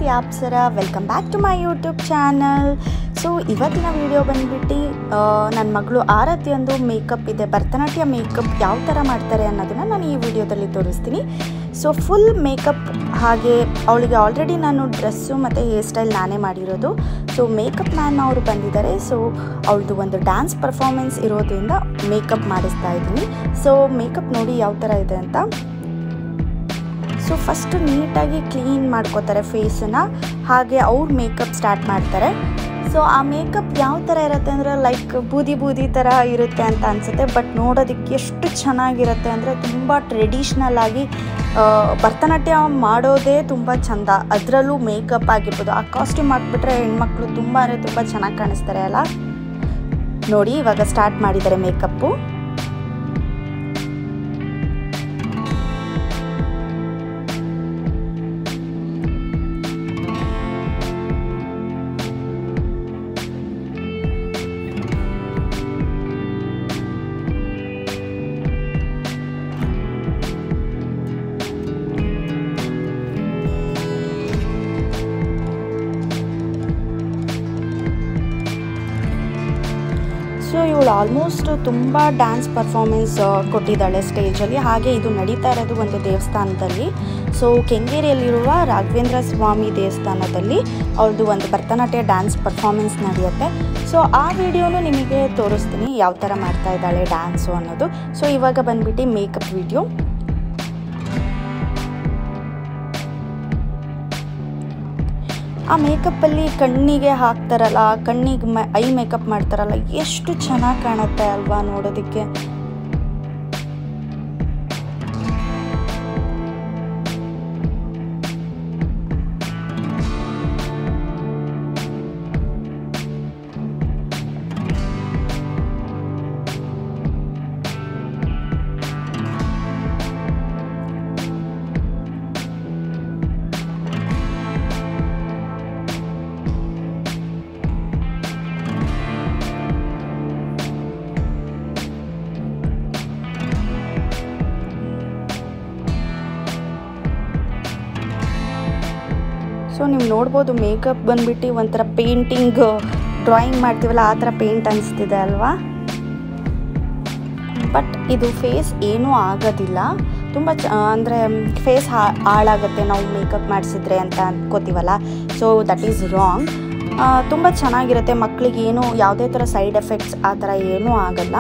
Apsara welcome back to my YouTube channel so ಇವತ್ತಿನ video ಬಂದ್ಬಿಟ್ಟು ನನ್ನ ಮಗಳು ಆರತಿ ಒಂದು ಮೇಕಪ್ ಇದೆ ಭರತನಾಟ್ಯ ಮೇಕಪ್ ಯಾವ ಥರ ಮಾಡ್ತಾರೆ ಅನ್ನೋದನ್ನು ನಾನು ಈ ವಿಡಿಯೋದಲ್ಲಿ ತೋರಿಸ್ತೀನಿ ಸೊ ಫುಲ್ ಮೇಕಪ್ ಹಾಗೆ ಅವಳಿಗೆ ಆಲ್ರೆಡಿ ನಾನು ಡ್ರೆಸ್ಸು ಮತ್ತು ಹೇರ್ ಸ್ಟೈಲ್ ನಾನೇ ಮಾಡಿರೋದು ಸೊ ಮೇಕಪ್ ಮ್ಯಾನ್ ಅವರು ಬಂದಿದ್ದಾರೆ ಸೊ ಅವಳದು ಒಂದು ಡ್ಯಾನ್ಸ್ ಪರ್ಫಾರ್ಮೆನ್ಸ್ ಇರೋದ್ರಿಂದ ಮೇಕಪ್ ಮಾಡಿಸ್ತಾ ಇದ್ದೀನಿ ಸೊ ಮೇಕಪ್ ನೋಡಿ ಯಾವ ಥರ ಇದೆ ಅಂತ ಸೊ ಫಸ್ಟು ನೀಟಾಗಿ ಕ್ಲೀನ್ ಮಾಡ್ಕೋತಾರೆ ಫೇಸನ್ನು ಹಾಗೆ ಅವ್ರು ಮೇಕಪ್ ಸ್ಟಾರ್ಟ್ ಮಾಡ್ತಾರೆ ಸೊ ಆ ಮೇಕಪ್ ಯಾವ ಥರ ಇರುತ್ತೆ ಅಂದರೆ ಲೈಕ್ ಬೂದಿ ಬೂದಿ ಥರ ಇರುತ್ತೆ ಅಂತ ಅನಿಸುತ್ತೆ ಬಟ್ ನೋಡೋದಕ್ಕೆ ಎಷ್ಟು ಚೆನ್ನಾಗಿರುತ್ತೆ ಅಂದರೆ ತುಂಬ ಟ್ರೆಡಿಷ್ನಲ್ ಆಗಿ ಆ, ಭರತನಾಟ್ಯ ಮಾಡೋದೇ ತುಂಬ ಚಂದ ಅದರಲ್ಲೂ ಮೇಕಪ್ ಆಗಿರ್ಬೋದು ಆ ಕಾಸ್ಟ್ಯೂಮ್ ಹಾಕ್ಬಿಟ್ರೆ ಹೆಣ್ಮಕ್ಳು ತುಂಬ ಅಂದರೆ ತುಂಬ ಚೆನ್ನಾಗಿ ಕಾಣಿಸ್ತಾರೆ ಅಲ್ಲ ನೋಡಿ ಇವಾಗ ಸ್ಟಾರ್ಟ್ ಮಾಡಿದ್ದಾರೆ ಮೇಕಪ್ಪು ಸೊ ಇವಳು ಆಲ್ಮೋಸ್ಟ್ ತುಂಬ ಡ್ಯಾನ್ಸ್ ಪರ್ಫಾರ್ಮೆನ್ಸ್ ಕೊಟ್ಟಿದ್ದಾಳೆ ಸ್ಟೇಜಲ್ಲಿ ಹಾಗೆ ಇದು ನಡೀತಾ ಇರೋದು ಒಂದು ದೇವಸ್ಥಾನದಲ್ಲಿ ಸೊ ಕೆಂಗೇರಿಯಲ್ಲಿರುವ ರಾಘವೇಂದ್ರ ಸ್ವಾಮಿ ದೇವಸ್ಥಾನದಲ್ಲಿ ಅವ್ರದ್ದು ಒಂದು ಭರತನಾಟ್ಯ ಡ್ಯಾನ್ಸ್ ಪರ್ಫಾರ್ಮೆನ್ಸ್ ನಡೆಯುತ್ತೆ ಸೊ ಆ ವಿಡಿಯೋನು ನಿಮಗೆ ತೋರಿಸ್ತೀನಿ ಯಾವ ಥರ ಮಾಡ್ತಾ ಇದ್ದಾಳೆ ಡ್ಯಾನ್ಸು ಅನ್ನೋದು ಸೊ ಇವಾಗ ಬಂದ್ಬಿಟ್ಟು ಮೇಕಪ್ ವಿಡಿಯೋ ಆ ಮೇಕಪ್ಪಲ್ಲಿ ಕಣ್ಣಿಗೆ ಹಾಕ್ತಾರಲ್ಲ ಕಣ್ಣಿಗೆ ಮ ಐ ಮೇಕಪ್ ಮಾಡ್ತಾರಲ್ಲ ಎಷ್ಟು ಚೆನ್ನಾಗಿ ಕಾಣುತ್ತೆ ಅಲ್ವಾ ನೋಡೋದಕ್ಕೆ ಸೊ ನೀವು ನೋಡ್ಬೋದು ಮೇಕಪ್ ಬಂದ್ಬಿಟ್ಟು ಒಂಥರ ಪೇಂಟಿಂಗ್ ಡ್ರಾಯಿಂಗ್ ಮಾಡ್ತೀವಲ್ಲ ಆ ಥರ ಪೇಂಟ್ ಅನಿಸ್ತಿದೆ ಅಲ್ವಾ ಬಟ್ ಇದು ಫೇಸ್ ಏನೂ ಆಗೋದಿಲ್ಲ ತುಂಬ ಚ ಅಂದರೆ ಫೇಸ್ ಹಾಳಾಗುತ್ತೆ ನಾವು ಮೇಕಪ್ ಮಾಡಿಸಿದ್ರೆ ಅಂತ ಅನ್ಕೋತೀವಲ್ಲ ಸೊ ದಟ್ ಈಸ್ ರಾಂಗ್ ತುಂಬ ಚೆನ್ನಾಗಿರುತ್ತೆ ಮಕ್ಕಳಿಗೆ ಏನೂ ಯಾವುದೇ ಥರ ಸೈಡ್ ಎಫೆಕ್ಟ್ಸ್ ಆ ಥರ ಏನೂ ಆಗಲ್ಲ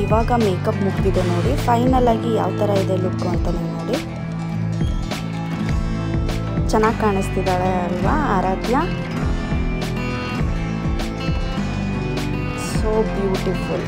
ಇವಾಗ ಮೇಕಪ್ ಮುಗ್ದಿದೆ ನೋಡಿ ಫೈನಲ್ ಆಗಿ ಯಾವ ಥರ ಇದೆ ಲುಕ್ ಅಂತ ನೀವು ನೋಡಿ ಚೆನ್ನಾಗಿ ಕಾಣಿಸ್ತಿದ್ದಾಳೆ ಅಲ್ವಾ ಆರಾಧ್ಯ ಸೋ ಬ್ಯೂಟಿಫುಲ್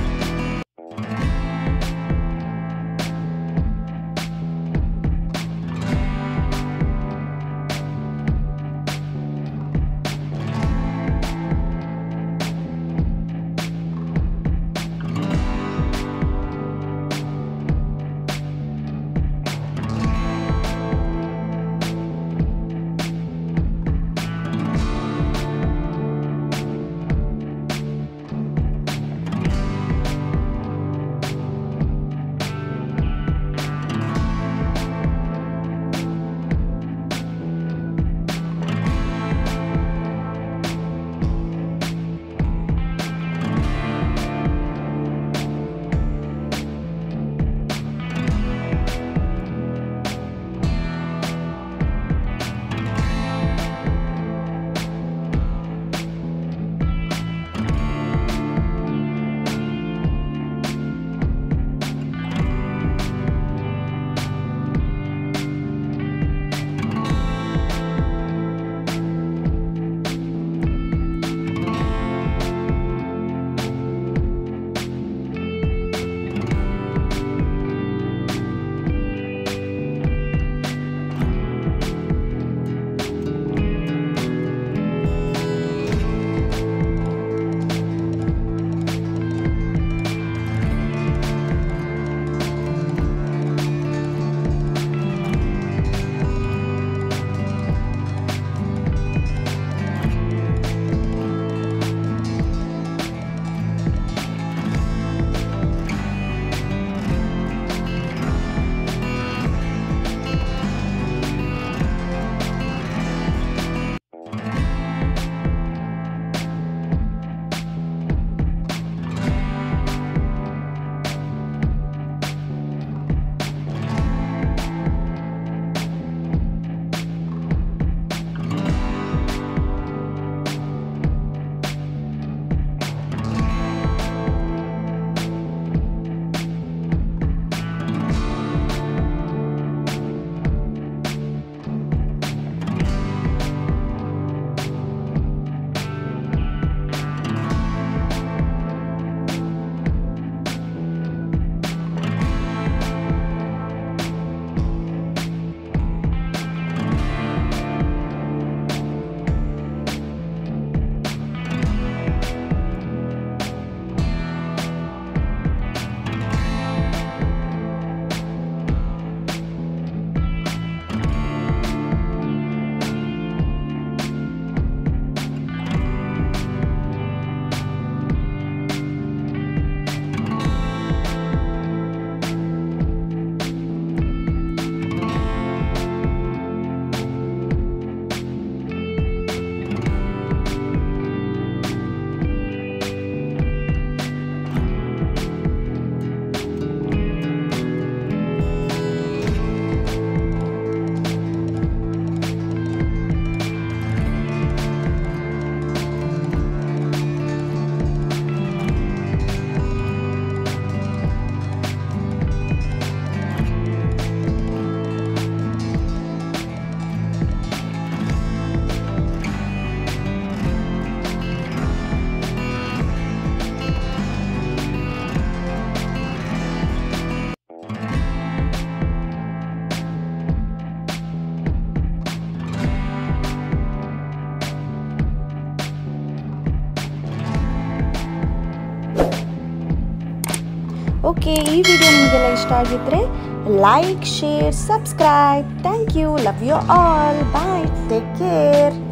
ಓಕೆ ಈ ವಿಡಿಯೋ ನಿಮಗೆಲ್ಲ ಇಷ್ಟ ಆಗಿದ್ರೆ like share subscribe thank you love you all bye take care